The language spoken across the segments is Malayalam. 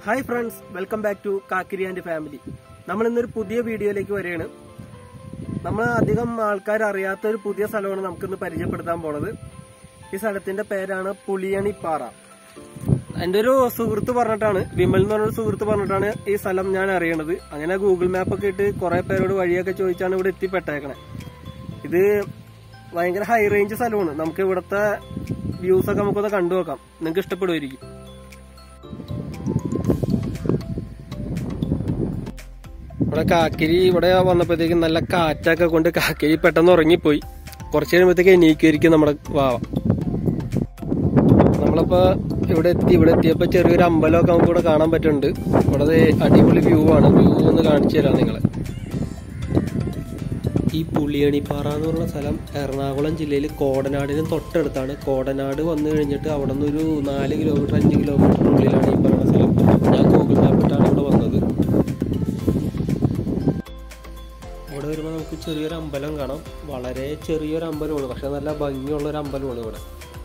hi friends welcome back to കാക്കിരി ആൻഡ് ഫാമിലി നമ്മൾ ഇന്നൊരു പുതിയ വീഡിയോയിലേക്ക് വരികയാണ് നമ്മൾ അധികം ആൾക്കാർ അറിയാത്ത ഒരു പുതിയ സ്ഥലമാണ് നമുക്കിന്ന് പരിചയപ്പെടുത്താൻ പോണത് ഈ സ്ഥലത്തിന്റെ പേരാണ് പുളിയണിപ്പാറ എന്റെ ഒരു സുഹൃത്ത് പറഞ്ഞിട്ടാണ് വിമൽ എന്ന് പറഞ്ഞൊരു സുഹൃത്ത് പറഞ്ഞിട്ടാണ് ഈ സ്ഥലം ഞാൻ അറിയണത് അങ്ങനെ ഗൂഗിൾ മാപ്പ് ഒക്കെ ഇട്ട് കുറെ പേരോട് വഴിയൊക്കെ ചോദിച്ചാണ് ഇവിടെ എത്തിപ്പെട്ടേക്കണേ ഇത് ഭയങ്കര ഹൈ റേഞ്ച് സ്ഥലമാണ് നമുക്ക് ഇവിടുത്തെ വ്യൂസ് ഒക്കെ നമുക്കൊന്ന് കണ്ടു നോക്കാം നിങ്ങൾക്ക് ഇഷ്ടപ്പെടുമായിരിക്കും ഇവിടെ കാക്കിരി ഇവിടെ വന്നപ്പോഴത്തേക്കും നല്ല കാറ്റൊക്കെ കൊണ്ട് കാക്കിരി പെട്ടെന്ന് ഉറങ്ങിപ്പോയി കുറച്ച് കഴിയുമ്പോഴത്തേക്ക് എണീക്കുമായിരിക്കും നമ്മുടെ വാവ നമ്മളിപ്പോ ഇവിടെ എത്തി ഇവിടെ എത്തിയപ്പോ ചെറിയൊരു അമ്പലമൊക്കെ നമുക്ക് ഇവിടെ കാണാൻ പറ്റുന്നുണ്ട് ഇവിടെ ദേ അടിപൊളി വ്യൂ ആണ് വ്യൂ ഒന്ന് കാണിച്ചു തരാം നിങ്ങളെ ഈ പുളിയണിപ്പാറ എന്ന് പറയുന്ന സ്ഥലം എറണാകുളം ജില്ലയിൽ കോടനാടിന് തൊട്ടടുത്താണ് കോടനാട് വന്നു കഴിഞ്ഞിട്ട് അവിടെ നിന്ന് ഒരു നാല് കിലോമീറ്റർ അഞ്ച് കിലോമീറ്ററിനുള്ളിലാണ് ഈ പറയുന്ന സ്ഥലം ഞാൻ ഗൂഗിൾ മാപ്പിട്ടാണ് ഇവിടെ വന്നത് ഇവിടെ വരുമ്പോൾ നമുക്ക് ചെറിയൊരു അമ്പലം കാണാം വളരെ ചെറിയൊരു അമ്പലമാണ് പക്ഷെ നല്ല ഭംഗിയുള്ള ഒരു അമ്പലമാണ് ഇവിടെ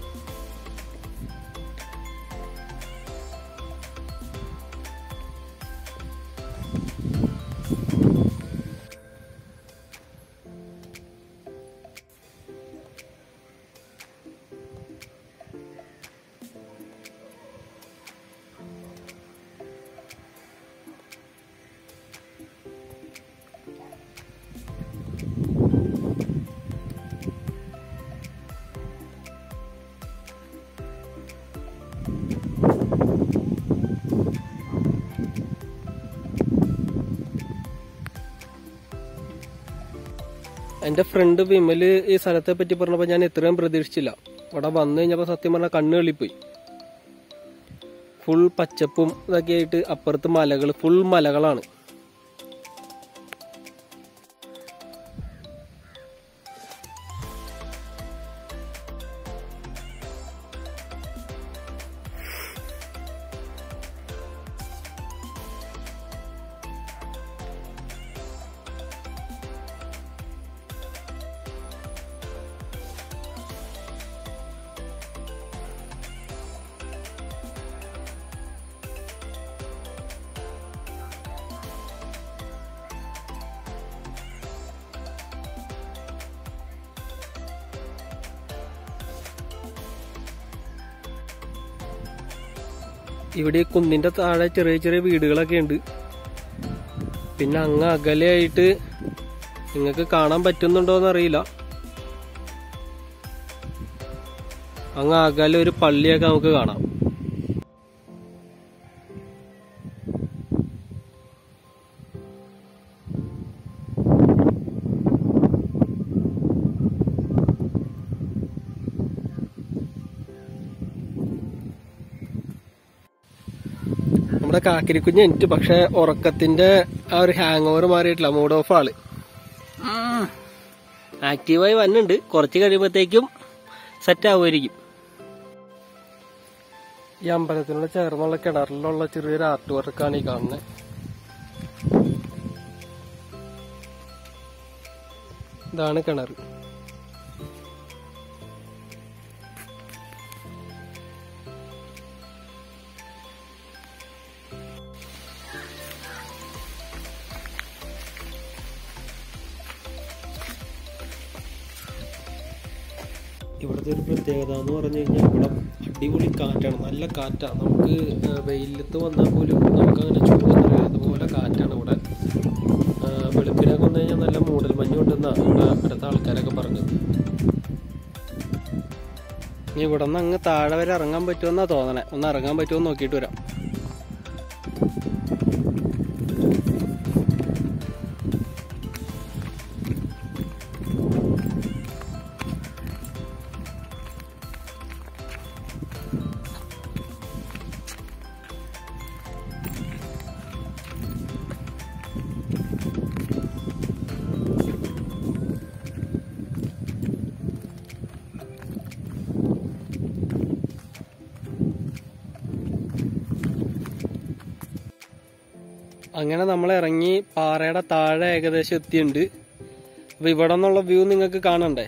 എന്റെ ഫ്രണ്ട് വിമല് ഈ സ്ഥലത്തെ പറ്റി പറഞ്ഞപ്പോൾ ഞാൻ ഇത്രയും പ്രതീക്ഷിച്ചില്ല ഇവിടെ വന്നു കഴിഞ്ഞപ്പോൾ സത്യം പറഞ്ഞാൽ കണ്ണ് കളിപ്പോയി ഫുൾ പച്ചപ്പും ഇതൊക്കെ ആയിട്ട് അപ്പുറത്ത് മലകൾ ഫുൾ മലകളാണ് ഇവിടെ ഈ കുന്നിന്റെ താഴെ ചെറിയ ചെറിയ വീടുകളൊക്കെ ഉണ്ട് പിന്നെ അങ്ങ് അകലെയായിട്ട് നിങ്ങൾക്ക് കാണാൻ പറ്റുന്നുണ്ടോന്ന് അറിയില്ല അങ്ങ് അകലെ ഒരു പള്ളിയൊക്കെ നമുക്ക് കാണാം നമ്മുടെ കാക്കിരിക്കുഞ്ഞ് എനിക്ക് പക്ഷെ ഉറക്കത്തിന്റെ ആ ഒരു ഹാങ് ഓവർ മാറിയിട്ടില്ല മൂഡ് ഓഫ് ആള് ആക്റ്റീവായി വന്നിട്ടുണ്ട് കുറച്ച് കഴിയുമ്പോഴത്തേക്കും സെറ്റ് ആവുമായിരിക്കും ഈ അമ്പലത്തിനോട് ചേർന്നുള്ള കിണറിലുള്ള ചെറിയൊരു ആർട്ട് വർക്കാണ് ഈ കാണുന്നത് ഇതാണ് കിണർ ഇവിടുത്തെ ഒരു പ്രത്യേകത എന്ന് പറഞ്ഞു കഴിഞ്ഞാൽ ഇവിടെ അടിപൊളി കാറ്റാണ് നല്ല കാറ്റാണ് നമുക്ക് ആ, വെയിലത്ത് വന്നാൽ പോലും നമുക്ക് അങ്ങനെ ചൂടൊന്നും അതുപോലെ കാറ്റാണ് ഇവിടെ ആ, വെളുപ്പിനൊക്കെ വന്നു കഴിഞ്ഞാൽ നല്ല മൂടൽ മഞ്ഞ് കൊണ്ടെന്നാണ് ഇവിടെ അടുത്ത ആൾക്കാരൊക്കെ പറഞ്ഞത് ഇനി ഇവിടെ നിന്ന് അങ്ങ് താഴെ വരെ ഇറങ്ങാൻ പറ്റുമെന്നാ തോന്നണേ ഒന്ന് ഇറങ്ങാൻ പറ്റുമോ നോക്കിയിട്ട് വരാം അങ്ങനെ നമ്മൾ ഇറങ്ങി പാറയുടെ താഴെ ഏകദേശം എത്തിയിട്ടുണ്ട് അപ്പൊ ഇവിടെ നിന്നുള്ള വ്യൂ നിങ്ങൾക്ക് കാണണ്ടേ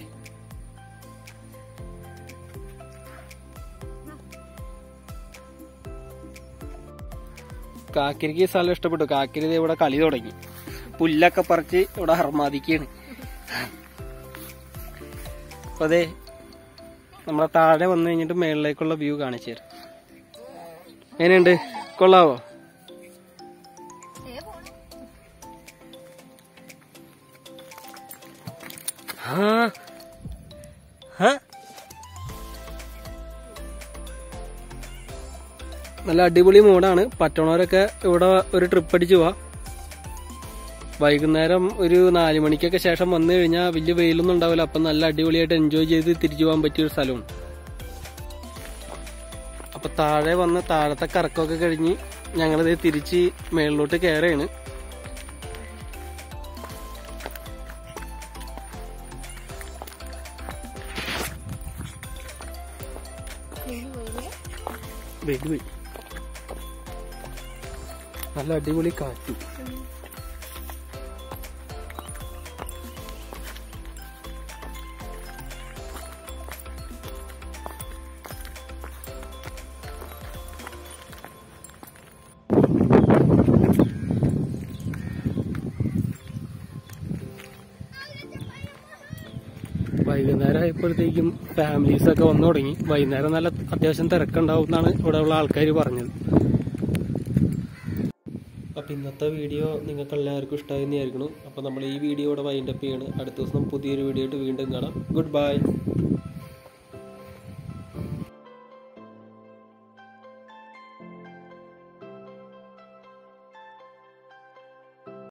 കാക്കിരിക്ക് ഈ സ്ഥലം ഇഷ്ടപ്പെട്ടു കാക്കിരി ദേ ഇവിടെ കളി തുടങ്ങി പുല്ലൊക്കെ പറിച്ച് ഇവിടെ ഹർമാദിക്കാണ് അപ്പൊ അതെ നമ്മളെ താഴെ വന്നു കഴിഞ്ഞിട്ട് മേളിലേക്കുള്ള വ്യൂ കാണിച്ചു തരാം എങ്ങനെയുണ്ട് കൊള്ളാവോ ആ ആ നല്ല അടിപൊളി മൂടാണ് പറ്റണവരൊക്കെ ഇവിടെ ഒരു ട്രിപ്പ് അടിച്ചു പോവാ വൈകുന്നേരം ഒരു നാല് മണിക്കൊക്കെ ശേഷം വന്നു കഴിഞ്ഞാൽ വലിയ വെയിലൊന്നും ഉണ്ടാവില്ല അപ്പം നല്ല അടിപൊളിയായിട്ട് എൻജോയ് ചെയ്ത് തിരിച്ചു പോകാൻ പറ്റിയ ഒരു സ്ഥലമാണ് അപ്പൊ താഴെ വന്ന് താഴത്തെ കറക്കമൊക്കെ കഴിഞ്ഞ് ഞങ്ങളിത് തിരിച്ച് മേളിലോട്ട് കയറുകയാണ് വെയിൽ പോയി നല്ല അടിപൊളി കാറ്റ് വൈകുന്നേരം ആയപ്പോഴത്തേക്കും ഫാമിലീസ് ഒക്കെ വന്നു തുടങ്ങി വൈകുന്നേരം നല്ല അത്യാവശ്യം തിരക്കുണ്ടാവും എന്നാണ് ഇവിടെ ഉള്ള ആൾക്കാർ പറഞ്ഞത് അപ്പൊ ഇന്നത്തെ വീഡിയോ നിങ്ങൾക്ക് എല്ലാവർക്കും ഇഷ്ടമായി വിചാരിക്കുന്നു അപ്പൊ നമ്മൾ ഈ വീഡിയോ ഇവിടെ വൈൻഡപ്പ് ചെയ്യാണ് അടുത്ത ദിവസം പുതിയൊരു വീഡിയോ ആയിട്ട് വീണ്ടും കാണാം ഗുഡ് ബൈ